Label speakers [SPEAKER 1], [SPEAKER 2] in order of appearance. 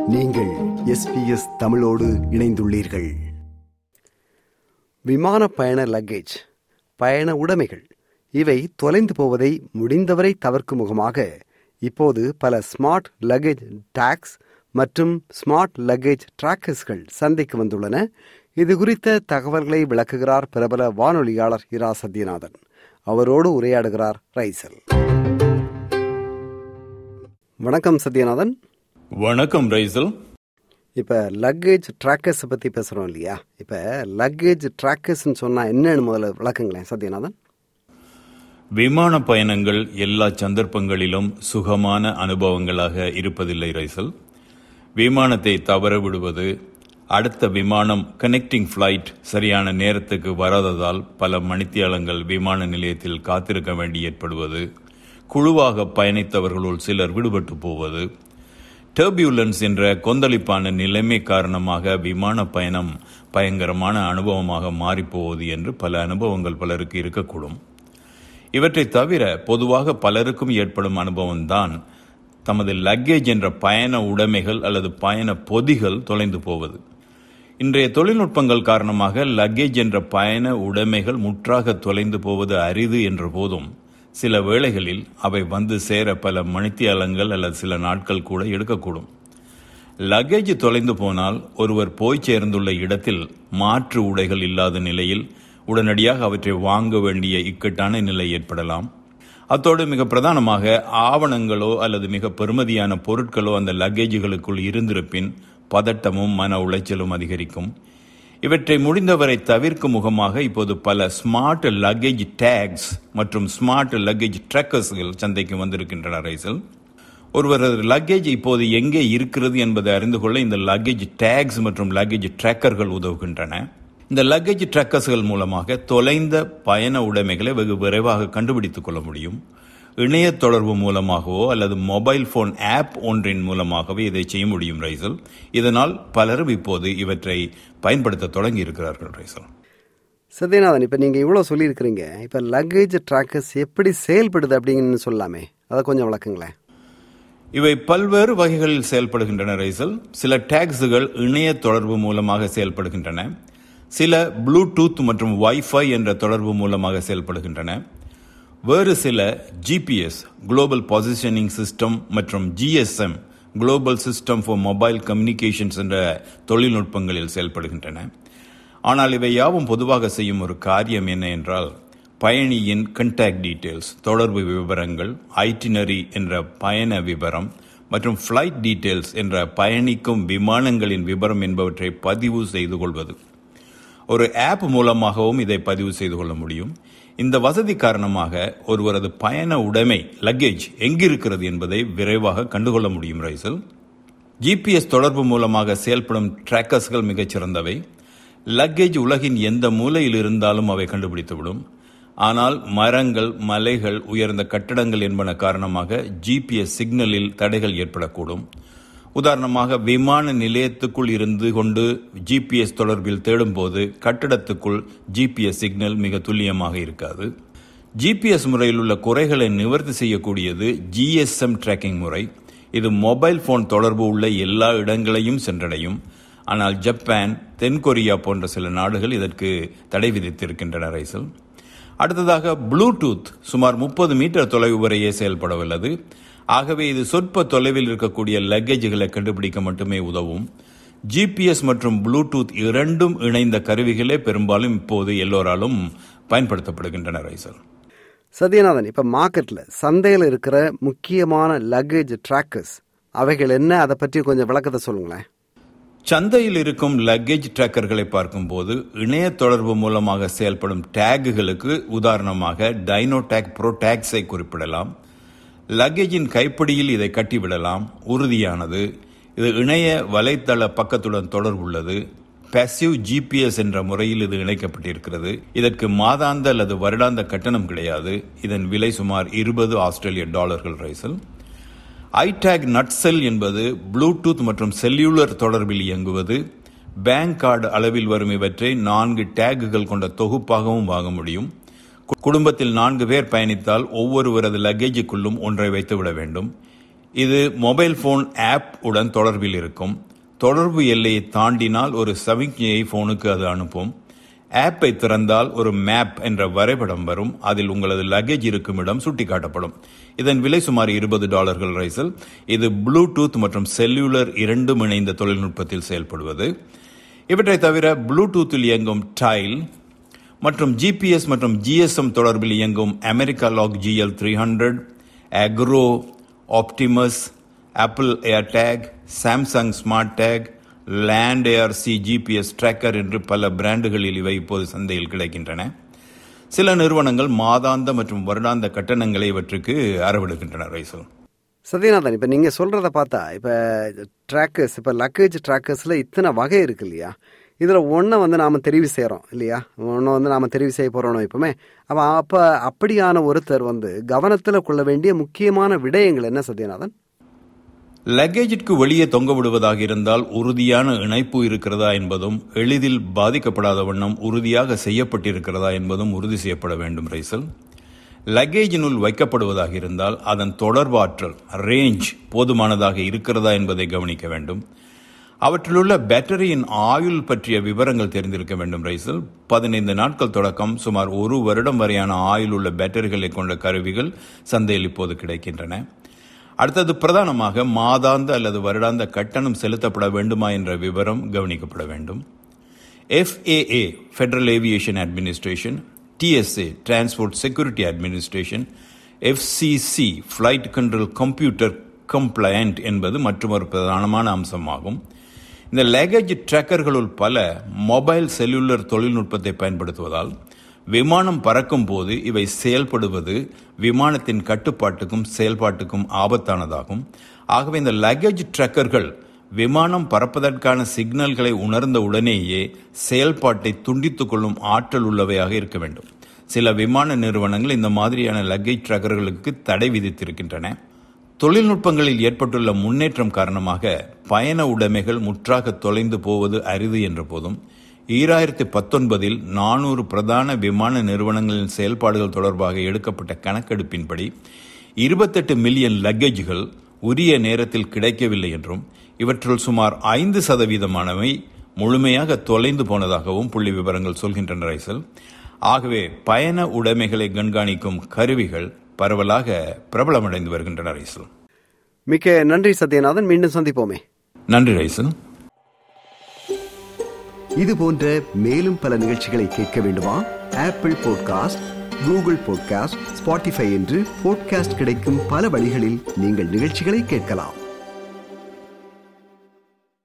[SPEAKER 1] நீங்கள் எஸ்பிஎஸ் தமிழோடு இணைந்துள்ளீர்கள் விமான பயண லக்கேஜ் பயண உடைமைகள் இவை தொலைந்து போவதை முடிந்தவரை தவிர்க்கும் முகமாக இப்போது பல ஸ்மார்ட் லக்கேஜ் டாக்ஸ் மற்றும் ஸ்மார்ட் லக்கேஜ் டிராக்கர்ஸ்கள் சந்தைக்கு வந்துள்ளன இது குறித்த தகவல்களை விளக்குகிறார் பிரபல வானொலியாளர் இரா சத்யநாதன் அவரோடு உரையாடுகிறார் ரைசல் வணக்கம் சத்யநாதன்
[SPEAKER 2] வணக்கம் ரைசல்
[SPEAKER 1] இப்போ லக்கேஜ் ட்ராக்கர்ஸ் பற்றி பேசுகிறோம் இல்லையா இப்போ லக்கேஜ் ட்ராக்கர்ஸ்னு சொன்னால் என்னன்னு முதல்ல விளக்குங்களேன் சத்யநாதன்
[SPEAKER 2] விமான பயணங்கள் எல்லா சந்தர்ப்பங்களிலும் சுகமான அனுபவங்களாக இருப்பதில்லை ரைசல் விமானத்தை தவற விடுவது அடுத்த விமானம் கனெக்டிங் ஃப்ளைட் சரியான நேரத்துக்கு வராததால் பல மணித்தியாலங்கள் விமான நிலையத்தில் காத்திருக்க வேண்டி ஏற்படுவது குழுவாக பயணித்தவர்களுள் சிலர் விடுபட்டு போவது டர்பியூலன்ஸ் என்ற கொந்தளிப்பான நிலைமை காரணமாக விமான பயணம் பயங்கரமான அனுபவமாக மாறிப்போவது என்று பல அனுபவங்கள் பலருக்கு இருக்கக்கூடும் இவற்றை தவிர பொதுவாக பலருக்கும் ஏற்படும் அனுபவம்தான் தமது லக்கேஜ் என்ற பயண உடைமைகள் அல்லது பயண பொதிகள் தொலைந்து போவது இன்றைய தொழில்நுட்பங்கள் காரணமாக லக்கேஜ் என்ற பயண உடைமைகள் முற்றாக தொலைந்து போவது அரிது என்ற போதும் சில வேளைகளில் அவை வந்து சேர பல மணித்தியாலங்கள் அல்லது சில நாட்கள் கூட எடுக்கக்கூடும் லக்கேஜ் தொலைந்து போனால் ஒருவர் போய் சேர்ந்துள்ள இடத்தில் மாற்று உடைகள் இல்லாத நிலையில் உடனடியாக அவற்றை வாங்க வேண்டிய இக்கட்டான நிலை ஏற்படலாம் அத்தோடு மிக பிரதானமாக ஆவணங்களோ அல்லது மிக பெருமதியான பொருட்களோ அந்த லக்கேஜுகளுக்குள் இருந்திருப்பின் பதட்டமும் மன உளைச்சலும் அதிகரிக்கும் இவற்றை முடிந்தவரை தவிர்க்கும் முகமாக இப்போது பல ஸ்மார்ட் லக்கேஜ் டேக்ஸ் மற்றும் ஸ்மார்ட் லக்கேஜ் ட்ரக்கர்ஸ்கள் சந்தைக்கு வந்திருக்கின்றன ரைசல் ஒருவரது லக்கேஜ் இப்போது எங்கே இருக்கிறது என்பதை அறிந்து கொள்ள இந்த லக்கேஜ் டேக்ஸ் மற்றும் லக்கேஜ் ட்ராக்கர்கள் உதவுகின்றன இந்த லக்கேஜ் ட்ரக்கர்ஸ்கள் மூலமாக தொலைந்த பயண உடைமைகளை வெகு விரைவாக கண்டுபிடித்துக் கொள்ள முடியும் இணைய தொடர்பு மூலமாகவோ அல்லது மொபைல் போன் ஆப் ஒன்றின் மூலமாகவே இதை செய்ய முடியும் ரைசல் இதனால் பலரும் இப்போது இவற்றை பயன்படுத்த தொடங்கி இருக்கிறார்கள் ரைசல்
[SPEAKER 1] சத்யநாதன் இப்போ நீங்கள் இவ்வளோ சொல்லியிருக்கிறீங்க இப்போ லக்கேஜ் ட்ராக்கர்ஸ் எப்படி செயல்படுது அப்படிங்கன்னு சொல்லலாமே அதை கொஞ்சம் விளக்குங்களேன்
[SPEAKER 2] இவை பல்வேறு வகைகளில் செயல்படுகின்றன ரைசல் சில டேக்ஸுகள் இணைய தொடர்பு மூலமாக செயல்படுகின்றன சில ப்ளூடூத் மற்றும் வைஃபை என்ற தொடர்பு மூலமாக செயல்படுகின்றன வேறு சில ஜிபிஎஸ் குளோபல் பொசிஷனிங் சிஸ்டம் மற்றும் GSM global system for mobile communications என்ற தொழில்நுட்பங்களில் செயல்படுகின்றன ஆனால் இவை யாவும் பொதுவாக செய்யும் ஒரு காரியம் என்ன என்றால் பயணியின் கண்டாக்ட் டீட்டெயில்ஸ் தொடர்பு விவரங்கள் ஐட்டினரி என்ற பயண விவரம் மற்றும் ஃப்ளைட் டீட்டெயில்ஸ் என்ற பயணிக்கும் விமானங்களின் விவரம் என்பவற்றை பதிவு செய்து கொள்வது ஒரு ஆப் மூலமாகவும் இதை பதிவு செய்து கொள்ள முடியும் இந்த வசதி காரணமாக ஒருவரது பயண உடைமை லக்கேஜ் எங்கிருக்கிறது என்பதை விரைவாக கண்டுகொள்ள முடியும் ரைசல் ஜிபிஎஸ் தொடர்பு மூலமாக செயல்படும் டிராக்கர்ஸ்கள் மிகச் சிறந்தவை லக்கேஜ் உலகின் எந்த மூலையில் இருந்தாலும் அவை கண்டுபிடித்துவிடும் ஆனால் மரங்கள் மலைகள் உயர்ந்த கட்டடங்கள் என்பன காரணமாக ஜிபிஎஸ் சிக்னலில் தடைகள் ஏற்படக்கூடும் உதாரணமாக விமான நிலையத்துக்குள் இருந்து கொண்டு ஜிபிஎஸ் தொடர்பில் தேடும்போது கட்டடத்துக்குள் ஜிபிஎஸ் சிக்னல் மிக துல்லியமாக இருக்காது ஜிபிஎஸ் முறையில் உள்ள குறைகளை நிவர்த்தி செய்யக்கூடியது ஜிஎஸ்எம் ட்ராக்கிங் முறை இது மொபைல் போன் தொடர்பு உள்ள எல்லா இடங்களையும் சென்றடையும் ஆனால் ஜப்பான் தென்கொரியா போன்ற சில நாடுகள் இதற்கு தடை விதித்திருக்கின்றன ரைசல் அடுத்ததாக ப்ளூடூத் சுமார் முப்பது மீட்டர் தொலைவு வரையே செயல்படவுள்ளது ஆகவே இது சொற்ப தொலைவில் இருக்கக்கூடிய லக்கேஜுகளை கண்டுபிடிக்க மட்டுமே உதவும் ஜிபிஎஸ் மற்றும் ப்ளூடூத் இரண்டும் இணைந்த கருவிகளே பெரும்பாலும் இப்போது எல்லோராலும் பயன்படுத்தப்படுகின்றன ரைசல்
[SPEAKER 1] சத்யநாதன் இப்போ மார்க்கெட்டில் சந்தையில் இருக்கிற முக்கியமான லக்கேஜ் ட்ராக்கர்ஸ் அவைகள் என்ன அதை பற்றி கொஞ்சம் விளக்கத்தை சொல்லுங்களேன்
[SPEAKER 2] சந்தையில் இருக்கும் லக்கேஜ் ட்ராக்கர்களை பார்க்கும்போது இணைய தொடர்பு மூலமாக செயல்படும் டேகுகளுக்கு உதாரணமாக டைனோ டேக் ப்ரோ டேக்ஸை குறிப்பிடலாம் லக்கேஜின் கைப்பிடியில் இதை கட்டிவிடலாம் உறுதியானது இது இணைய வலைத்தள பக்கத்துடன் தொடர்புள்ளது பேசிவ் ஜிபிஎஸ் என்ற முறையில் இது இணைக்கப்பட்டிருக்கிறது இதற்கு மாதாந்த அல்லது வருடாந்த கட்டணம் கிடையாது இதன் விலை சுமார் இருபது ஆஸ்திரேலிய டாலர்கள் ரைசல் ஐடேக் நட்செல் என்பது ப்ளூடூத் மற்றும் செல்லுலர் தொடர்பில் இயங்குவது பேங்க் கார்டு அளவில் வரும் இவற்றை நான்கு டேகுகள் கொண்ட தொகுப்பாகவும் வாங்க முடியும் குடும்பத்தில் நான்கு பேர் பயணித்தால் ஒவ்வொருவரது லக்கேஜுக்குள்ளும் ஒன்றை வைத்துவிட வேண்டும் இது மொபைல் போன் ஆப் உடன் தொடர்பில் இருக்கும் தொடர்பு எல்லையை தாண்டினால் ஒரு சமிக்ஞையை போனுக்கு அது அனுப்பும் ஆப்பை திறந்தால் ஒரு மேப் என்ற வரைபடம் வரும் அதில் உங்களது லக்கேஜ் இருக்கும் இடம் சுட்டிக்காட்டப்படும் இதன் விலை சுமார் இருபது டாலர்கள் ரைசல் இது ப்ளூடூத் மற்றும் செல்லுலர் இரண்டும் இணைந்த தொழில்நுட்பத்தில் செயல்படுவது இவற்றை தவிர ப்ளூடூத்தில் இயங்கும் டைல் மற்றும் ஜிபிஎஸ் மற்றும் ஜிஎஸ்எம் தொடர்பில் இயங்கும் America lock GL three hundred அக்ரோ Optimus Apple AirTag Samsung smart tag land ARC GPS tracker என்று பல பிராண்டுகளில் இவை இப்போது சந்தையில் கிடைக்கின்றன சில நிறுவனங்கள் மாதாந்த மற்றும் வருடாந்த கட்டணங்களை இவற்றுக்கு அறவிடுகின்றன ரைசல்
[SPEAKER 1] சத்யநாதன் இப்போ நீங்கள் சொல்கிறத பார்த்தா இப்போ ட்ராக்கர்ஸ் இப்போ லக்கேஜ் ட்ராக்கர்ஸில் இத்தனை வகை இருக்கு இல்லையா இதில் ஒன்றை வந்து நாம் தெரிவு செய்கிறோம் இல்லையா ஒன்றை வந்து நாம் தெரிவு செய்ய போகிறோம் இப்போமே அப்போ அப்போ அப்படியான ஒருத்தர் வந்து கவனத்தில் கொள்ள வேண்டிய முக்கியமான விடயங்கள் என்ன சத்யநாதன்
[SPEAKER 2] லக்கேஜிற்கு வெளியே தொங்க விடுவதாக இருந்தால் உறுதியான இணைப்பு இருக்கிறதா என்பதும் எளிதில் பாதிக்கப்படாத வண்ணம் உறுதியாக செய்யப்பட்டிருக்கிறதா என்பதும் உறுதி செய்யப்பட வேண்டும் ரைசல் லக்கேஜினுள் வைக்கப்படுவதாக இருந்தால் அதன் தொடர்பாற்றல் ரேஞ்ச் போதுமானதாக இருக்கிறதா என்பதை கவனிக்க வேண்டும் அவற்றிலுள்ள பேட்டரியின் ஆயுள் பற்றிய விவரங்கள் தெரிந்திருக்க வேண்டும் ரைசல் பதினைந்து நாட்கள் தொடக்கம் சுமார் ஒரு வருடம் வரையான ஆயுள் உள்ள பேட்டரிகளை கொண்ட கருவிகள் சந்தையில் இப்போது கிடைக்கின்றன அடுத்தது பிரதானமாக மாதாந்த அல்லது வருடாந்த கட்டணம் செலுத்தப்பட வேண்டுமா என்ற விவரம் கவனிக்கப்பட வேண்டும் FAA federal aviation administration TSA transport security administration FCC flight control computer compliant என்பது மற்றொரு பிரதானமான அம்சமாகும் இந்த லக்கேஜ் ட்ராக்கர்களுள் பல மொபைல் செல்லுலர் தொழில்நுட்பத்தை பயன்படுத்துவதால் விமானம் பறக்கும் போது இவை செயல்படுவது விமானத்தின் கட்டுப்பாட்டுக்கும் செயல்பாட்டுக்கும் ஆபத்தானதாகும் ஆகவே இந்த லக்கேஜ் ட்ரக்கர்கள் விமானம் பறப்பதற்கான சிக்னல்களை உணர்ந்த உடனேயே செயல்பாட்டை துண்டித்துக் கொள்ளும் ஆற்றல் உள்ளவையாக இருக்க வேண்டும் சில விமான நிறுவனங்கள் இந்த மாதிரியான லக்கேஜ் ட்ரக்கர்களுக்கு தடை விதித்திருக்கின்றன தொழில்நுட்பங்களில் ஏற்பட்டுள்ள முன்னேற்றம் காரணமாக பயண உடைமைகள் முற்றாக தொலைந்து போவது அரிது என்ற போதும் ஈராயிரத்தி பத்தொன்பதில் நானூறு பிரதான விமான நிறுவனங்களின் செயல்பாடுகள் தொடர்பாக எடுக்கப்பட்ட கணக்கெடுப்பின்படி இருபத்தெட்டு மில்லியன் லக்கேஜ்கள் உரிய நேரத்தில் கிடைக்கவில்லை என்றும் இவற்றுள் சுமார் ஐந்து சதவீதமானவை முழுமையாக தொலைந்து போனதாகவும் புள்ளி விவரங்கள் சொல்கின்றன ரைசல் ஆகவே பயண உடைமைகளை கண்காணிக்கும் கருவிகள் பரவலாக பிரபலமடைந்து வருகின்றன ரைசல்
[SPEAKER 1] மிக்க நன்றி சத்யநாதன் மீண்டும் சந்திப்போமே
[SPEAKER 2] நன்றி ரைசல்
[SPEAKER 1] இது போன்ற மேலும் பல நிகழ்ச்சிகளை கேட்க வேண்டுமா Apple podcast Google podcast Spotify என்று பாட்காஸ்ட் கிடைக்கும் பல வழிகளில் நீங்கள் நிகழ்ச்சிகளை கேட்கலாம்